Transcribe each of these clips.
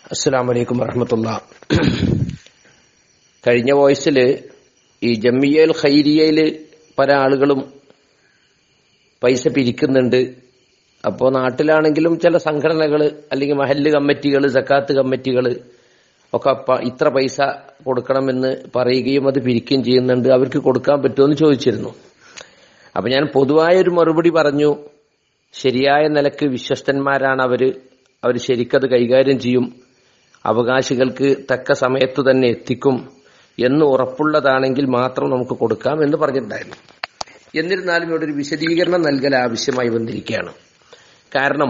അസ്സാം വലൈക്കും വറഹമത്തുള്ള കഴിഞ്ഞ വോയിസിൽ ഈ ജമ്മിയൽ ഖൈരിയയിൽ പല ആളുകളും പൈസ പിരിക്കുന്നുണ്ട് അപ്പോൾ നാട്ടിലാണെങ്കിലും ചില സംഘടനകൾ അല്ലെങ്കിൽ മഹല്ല് കമ്മിറ്റികൾ സക്കാത്ത് കമ്മിറ്റികൾ ഒക്കെ പ- ഇത്ര പൈസ കൊടുക്കണമെന്ന് പറയുകയും അത് പിരിക്കുകയും ചെയ്യുന്നുണ്ട് അവർക്ക് കൊടുക്കാൻ പറ്റുമെന്ന് ചോദിച്ചിരുന്നു അപ്പൊ ഞാൻ പൊതുവായൊരു മറുപടി പറഞ്ഞു ശരിയായ നിലക്ക് വിശ്വസ്തന്മാരാണ് അവര് അവർ ശരിക്കത് കൈകാര്യം ചെയ്യും അവകാശികൾക്ക് തക്ക സമയത്ത് തന്നെ എത്തിക്കും എന്ന് ഉറപ്പുള്ളതാണെങ്കിൽ മാത്രം നമുക്ക് കൊടുക്കാം എന്ന് പറഞ്ഞിട്ടുണ്ടായിരുന്നു എന്നിരുന്നാലും ഇവിടെ ഒരു വിശദീകരണം നൽകൽ ആവശ്യമായി വന്നിരിക്കുകയാണ് കാരണം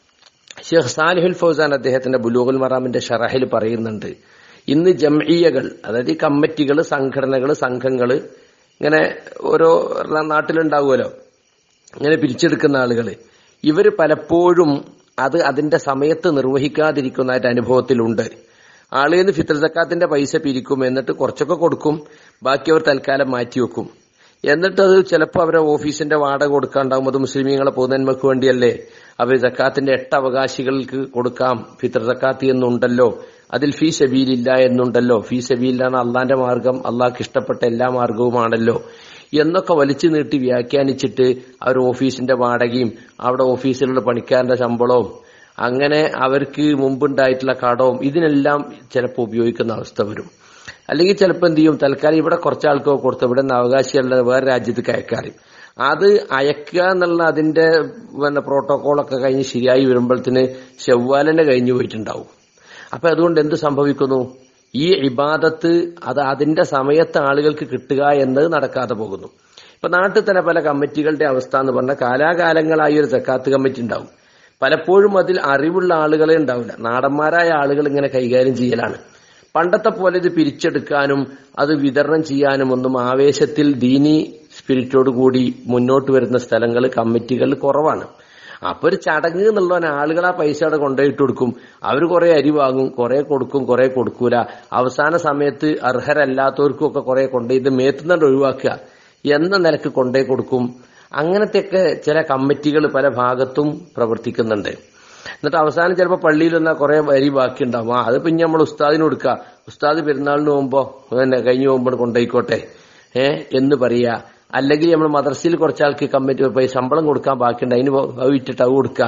ഷെയ്ഖ് സാലിഹുൽ ഫൗസാൻ അദ്ദേഹത്തിന്റെ ബുലൂഗുൽ മറാമിന്റെ ഷറഹിൽ പറയുന്നുണ്ട് ഇന്ന് ജംഇയകൾ അതായത് ഈ കമ്മിറ്റികൾ സംഘടനകൾ സംഘങ്ങൾ ഇങ്ങനെ ഓരോ നാട്ടിലുണ്ടാവുമല്ലോ ഇങ്ങനെ പിരിച്ചെടുക്കുന്ന ആളുകൾ ഇവർ പലപ്പോഴും അത് അതിന്റെ സമയത്ത് നിർവഹിക്കാതിരിക്കുന്നതായിട്ട് അനുഭവത്തിലുണ്ട് ആളുകൾ ഫിത്ര സക്കാത്തിന്റെ പൈസ പിരിക്കും എന്നിട്ട് കുറച്ചൊക്കെ കൊടുക്കും ബാക്കി അവർ തൽക്കാലം മാറ്റിവെക്കും എന്നിട്ട് അത് ചിലപ്പോൾ അവരെ ഓഫീസിന്റെ വാടക കൊടുക്കാണ്ടാവും അത് മുസ്ലിമീങ്ങളെ പൊതുനന്മക്ക് വേണ്ടിയല്ലേ അവർ സക്കാത്തിന്റെ എട്ട് അവകാശികൾക്ക് കൊടുക്കാം ഫിത്ര സക്കാത്ത് എന്നുണ്ടല്ലോ അതിൽ ഫീ സബീലില്ല എന്നുണ്ടല്ലോ ഫീ സബീലാണ് അള്ളാന്റെ മാർഗം അള്ളാഹ്ക്ക് ഇഷ്ടപ്പെട്ട എല്ലാ മാർഗവുമാണല്ലോ എന്നൊക്കെ വലിച്ചു നീട്ടി വ്യാഖ്യാനിച്ചിട്ട് അവർ ഓഫീസിന്റെ വാടകയും അവിടെ ഓഫീസിലുള്ള പണിക്കാരന്റെ ശമ്പളവും അങ്ങനെ അവർക്ക് മുമ്പുണ്ടായിട്ടുള്ള കടവും ഇതിനെല്ലാം ചിലപ്പോൾ ഉപയോഗിക്കുന്ന അവസ്ഥ വരും അല്ലെങ്കിൽ ചിലപ്പോൾ എന്ത് ചെയ്യും തൽക്കാലം ഇവിടെ കുറച്ച് ആൾക്കോ കൊടുത്ത് ഇവിടെ നിന്ന് അവകാശികളുടെ വേറെ രാജ്യത്തേക്ക് അയക്കാറ് അത് അയക്കുക എന്നുള്ള അതിന്റെ പിന്നെ പ്രോട്ടോകോളൊക്കെ കഴിഞ്ഞ് ശരിയായി വരുമ്പോഴത്തിന് ചെവ്വാലന്നെ കഴിഞ്ഞു പോയിട്ടുണ്ടാവും അപ്പൊ അതുകൊണ്ട് എന്ത് സംഭവിക്കുന്നു ഈ ഇബാദത്ത് അത് അതിന്റെ സമയത്ത് ആളുകൾക്ക് കിട്ടുക എന്നത് നടക്കാതെ പോകുന്നു ഇപ്പൊ നാട്ടിൽ തന്നെ പല കമ്മിറ്റികളുടെ അവസ്ഥ എന്ന് പറഞ്ഞാൽ കാലാകാലങ്ങളായി ഒരു സക്കാത്ത് കമ്മിറ്റി ഉണ്ടാവും പലപ്പോഴും അതിൽ അറിവുള്ള ആളുകളെ ഉണ്ടാവില്ല നാടന്മാരായ ആളുകൾ ഇങ്ങനെ കൈകാര്യം ചെയ്യലാണ് പണ്ടത്തെ പോലെ ഇത് പിരിച്ചെടുക്കാനും അത് വിതരണം ചെയ്യാനും ഒന്നും ആവേശത്തിൽ ദീനി സ്പിരിറ്റോട് കൂടി മുന്നോട്ട് വരുന്ന സ്ഥലങ്ങൾ കമ്മിറ്റികൾ കുറവാണ് അപ്പൊ ഒരു ചടങ്ങ് എന്നുള്ളവൻ ആളുകൾ ആ പൈസ അവിടെ കൊണ്ടുപോയിട്ട് കൊടുക്കും അവർ കുറെ അരി വാങ്ങും കുറെ കൊടുക്കും കുറെ കൊടുക്കൂല അവസാന സമയത്ത് അർഹരല്ലാത്തവർക്കും ഒക്കെ കുറെ കൊണ്ടുപോയി ഇത് മേത്തുന്നുണ്ട് ഒഴിവാക്കുക എന്ന നിലക്ക് കൊണ്ടുപോയി കൊടുക്കും അങ്ങനത്തെയൊക്കെ ചില കമ്മിറ്റികൾ പല ഭാഗത്തും പ്രവർത്തിക്കുന്നുണ്ട് എന്നിട്ട് അവസാനം ചിലപ്പോൾ പള്ളിയിൽ വന്നാൽ കുറെ അരി ബാക്കി ഉണ്ടാവും ആ അത് പിന്നെ നമ്മൾ ഉസ്താദിന് കൊടുക്കുക ഉസ്താദ് പെരുന്നാളിന് പോകുമ്പോ പിന്നെ കഴിഞ്ഞു പോകുമ്പോൾ കൊണ്ടുപോയിക്കോട്ടെ ഏ എന്ന് പറയാ അല്ലെങ്കിൽ നമ്മൾ മദ്രസയിൽ കുറച്ചാൾക്ക് കമ്മിറ്റി പോയി ശമ്പളം കൊടുക്കാൻ ബാക്കിയുണ്ട് അതിന് അത് വിറ്റിട്ട് അത് കൊടുക്കുക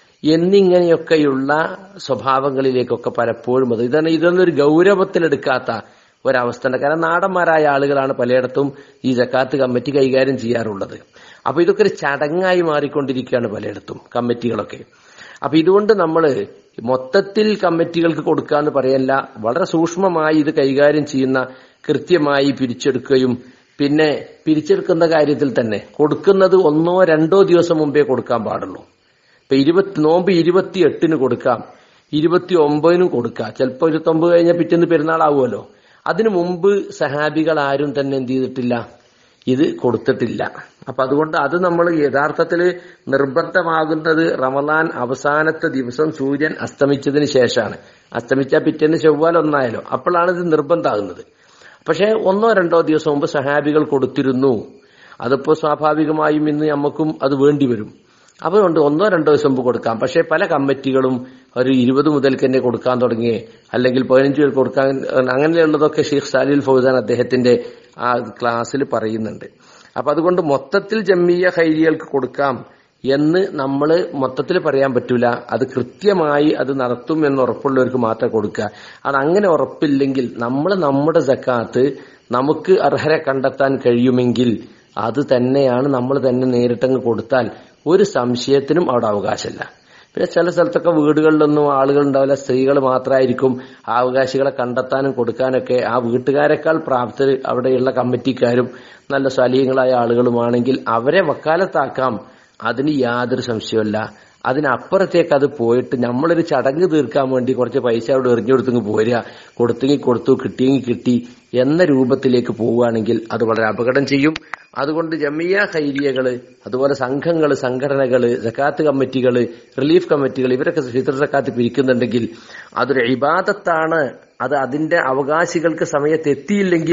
എന്നിങ്ങനെയൊക്കെയുള്ള സ്വഭാവങ്ങളിലേക്കൊക്കെ പലപ്പോഴും അത് ഇതാണ് ഇതൊന്നും ഒരു ഗൗരവത്തിലെടുക്കാത്ത ഒരവസ്ഥ ഉണ്ട് കാരണം നാടന്മാരായ ആളുകളാണ് പലയിടത്തും ഈ ജക്കാത്ത് കമ്മിറ്റി കൈകാര്യം ചെയ്യാറുള്ളത് അപ്പൊ ഇതൊക്കെ ഒരു ചടങ്ങായി മാറിക്കൊണ്ടിരിക്കുകയാണ് പലയിടത്തും കമ്മിറ്റികളൊക്കെ അപ്പൊ ഇതുകൊണ്ട് നമ്മൾ മൊത്തത്തിൽ കമ്മിറ്റികൾക്ക് കൊടുക്കാന്ന് പറയല്ല വളരെ സൂക്ഷ്മമായി ഇത് കൈകാര്യം ചെയ്യുന്ന കൃത്യമായി പിരിച്ചെടുക്കുകയും പിന്നെ പിരിച്ചെടുക്കുന്ന കാര്യത്തിൽ തന്നെ കൊടുക്കുന്നത് ഒന്നോ രണ്ടോ ദിവസം മുമ്പേ കൊടുക്കാൻ പാടുള്ളൂ ഇപ്പൊ ഇരുപത്തി നോമ്പ് ഇരുപത്തി എട്ടിന് കൊടുക്കാം ഇരുപത്തി ഒമ്പതിനും കൊടുക്കാം ചിലപ്പോൾ ഇരുപത്തൊമ്പത് കഴിഞ്ഞാൽ പിറ്റേന്ന് പെരുന്നാളാവുമല്ലോ അതിനു മുമ്പ് സഹാബികൾ ആരും തന്നെ എന്ത് ചെയ്തിട്ടില്ല ഇത് കൊടുത്തിട്ടില്ല അപ്പൊ അതുകൊണ്ട് അത് നമ്മൾ യഥാർത്ഥത്തിൽ നിർബന്ധമാകുന്നത് റമദാൻ അവസാനത്തെ ദിവസം സൂര്യൻ അസ്തമിച്ചതിന് ശേഷമാണ് അസ്തമിച്ച പിറ്റേന്ന് ചൊവ്വാൽ ഒന്നായാലോ അപ്പോഴാണ് ഇത് നിർബന്ധമാകുന്നത് പക്ഷേ ഒന്നോ രണ്ടോ ദിവസം മുമ്പ് സഹാബികൾ കൊടുത്തിരുന്നു അതിപ്പോ സ്വാഭാവികമായും ഇന്ന് നമുക്കും അത് വേണ്ടി വരും അതുകൊണ്ട് ഒന്നോ രണ്ടോ ദിവസം മുമ്പ് കൊടുക്കാം പക്ഷേ പല കമ്മിറ്റികളും ഒരു ഇരുപത് മുതൽക്ക് തന്നെ കൊടുക്കാൻ തുടങ്ങിയേ അല്ലെങ്കിൽ പതിനഞ്ച് പേർക്ക് കൊടുക്കാൻ അങ്ങനെയുള്ളതൊക്കെ ഷെയ്ഖ് സാലിൽ ഫൗസാൻ അദ്ദേഹത്തിന്റെ ആ ക്ലാസ്സിൽ പറയുന്നുണ്ട് അപ്പൊ അതുകൊണ്ട് മൊത്തത്തിൽ ജമ്മിയ ഹൈരികൾക്ക് കൊടുക്കാം എന്ന് നമ്മൾ മൊത്തത്തിൽ പറയാൻ പറ്റൂല അത് കൃത്യമായി അത് നടത്തും എന്ന് ഉറപ്പുള്ളവർക്ക് മാത്രം കൊടുക്കുക അത് അങ്ങനെ ഉറപ്പില്ലെങ്കിൽ നമ്മൾ നമ്മുടെ ജക്കാത്ത് നമുക്ക് അർഹരെ കണ്ടെത്താൻ കഴിയുമെങ്കിൽ അത് തന്നെയാണ് നമ്മൾ തന്നെ നേരിട്ടങ്ങ് കൊടുത്താൽ ഒരു സംശയത്തിനും അവിടെ അവകാശമില്ല പിന്നെ ചില സ്ഥലത്തൊക്കെ വീടുകളിലൊന്നും ആളുകൾ ഉണ്ടാവില്ല സ്ത്രീകൾ മാത്രമായിരിക്കും ആ അവകാശികളെ കണ്ടെത്താനും കൊടുക്കാനൊക്കെ ആ വീട്ടുകാരെക്കാൾ പ്രാപ്തർ അവിടെയുള്ള കമ്മിറ്റിക്കാരും നല്ല സ്വലീയങ്ങളായ ആളുകളുമാണെങ്കിൽ അവരെ വക്കാലത്താക്കാം അതിന് യാതൊരു സംശയമല്ല അതിനപ്പുറത്തേക്ക് അത് പോയിട്ട് നമ്മളൊരു ചടങ്ങ് തീർക്കാൻ വേണ്ടി കുറച്ച് പൈസ അവിടെ എറിഞ്ഞു കൊടുത്തെങ്കിൽ പോരുക കൊടുത്തെങ്കിൽ കൊടുത്തു കിട്ടിയെങ്കിൽ കിട്ടി എന്ന രൂപത്തിലേക്ക് പോവുകയാണെങ്കിൽ അത് വളരെ അപകടം ചെയ്യും അതുകൊണ്ട് ജമിയ ഖൈരിയകള് അതുപോലെ സംഘങ്ങള് സംഘടനകള് സക്കാത്ത് കമ്മിറ്റികള് റിലീഫ് കമ്മിറ്റികൾ ഇവരൊക്കെ ഫിത്തർ സക്കാത്ത് പിരിക്കുന്നുണ്ടെങ്കിൽ അതൊരു ഇബാദത്താണ് അത് അതിന്റെ അവകാശികൾക്ക് സമയത്ത് എത്തിയില്ലെങ്കിൽ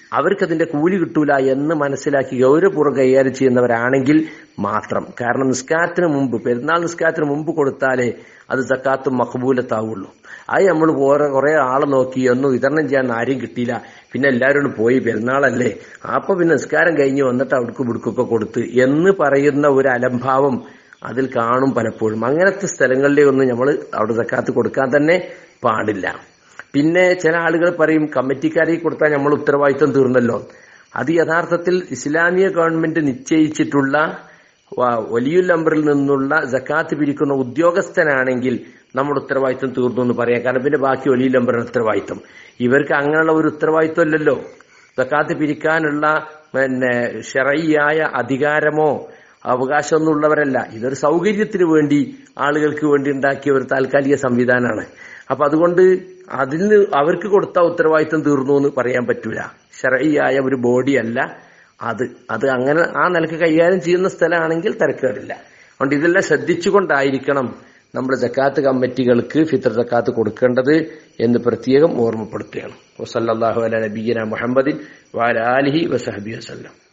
അവർക്കതിന്റെ കൂലി കിട്ടൂല എന്ന് മനസ്സിലാക്കി ഗൗരവപൂർവ്വം കൈകാര്യം ചെയ്യുന്നവരാണെങ്കിൽ മാത്രം കാരണം നിസ്കാരത്തിന് മുമ്പ് പെരുന്നാൾ നിസ്കാരത്തിന് മുമ്പ് കൊടുത്താലേ അത് സക്കാത്തും മഖബൂലത്താവുള്ളൂ അത് നമ്മൾ കുറെ കുറെ ആളെ നോക്കി ഒന്നും വിതരണം ചെയ്യാൻ ആരും കിട്ടിയില്ല പിന്നെ എല്ലാവരും പോയി പെരുന്നാളല്ലേ അപ്പൊ പിന്നെ നിസ്കാരം കഴിഞ്ഞ് വന്നിട്ട് അവിടേക്ക് പിടുക്കൊക്കെ കൊടുത്ത് എന്ന് പറയുന്ന ഒരു അലംഭാവം അതിൽ കാണും പലപ്പോഴും അങ്ങനത്തെ സ്ഥലങ്ങളിലൊന്നും നമ്മൾ അവിടെ സക്കാത്ത് കൊടുക്കാൻ തന്നെ പാടില്ല പിന്നെ ചില ആളുകൾ പറയും കമ്മിറ്റിക്കാരെ കൊടുത്താൽ നമ്മൾ ഉത്തരവാദിത്വം തീർന്നല്ലോ അത് യഥാർത്ഥത്തിൽ ഇസ്ലാമിക ഗവൺമെന്റ് നിശ്ചയിച്ചിട്ടുള്ള വലിയ നമ്പറിൽ നിന്നുള്ള ജക്കാത്ത് പിരിക്കുന്ന ഉദ്യോഗസ്ഥനാണെങ്കിൽ നമ്മുടെ ഉത്തരവാദിത്വം തീർന്നു എന്ന് പറയാം കാരണം പിന്നെ ബാക്കി വലിയ നമ്പറിന് ഉത്തരവാദിത്വം ഇവർക്ക് അങ്ങനെയുള്ള ഒരു ഉത്തരവാദിത്വം അല്ലല്ലോ ജക്കാത്ത് പിരിക്കാനുള്ള പിന്നെ ഷെറയ്യായ അധികാരമോ അവകാശമൊന്നും ഉള്ളവരല്ല ഇതൊരു സൗകര്യത്തിന് വേണ്ടി ആളുകൾക്ക് വേണ്ടി ഉണ്ടാക്കിയ ഒരു താൽക്കാലിക സംവിധാനമാണ് അപ്പൊ അതുകൊണ്ട് അതിന് അവർക്ക് കൊടുത്ത ഉത്തരവാദിത്വം തീർന്നു എന്ന് പറയാൻ പറ്റൂല ഷറയായ ഒരു ബോഡി അല്ല അത് അത് അങ്ങനെ ആ നിലക്ക് കൈകാര്യം ചെയ്യുന്ന സ്ഥലമാണെങ്കിൽ തിരക്കേടില്ല അതുകൊണ്ട് ഇതെല്ലാം ശ്രദ്ധിച്ചുകൊണ്ടായിരിക്കണം നമ്മൾ ജക്കാത്ത് കമ്മിറ്റികൾക്ക് ഫിത്തർ ജക്കാത്ത് കൊടുക്കേണ്ടത് എന്ന് പ്രത്യേകം ഓർമ്മപ്പെടുത്തുകയാണ് വസല്ലാഹു അല നബീന മുഹമ്മദിൻ വാലാലിഹി വസഹബി വസ്ല്ലാം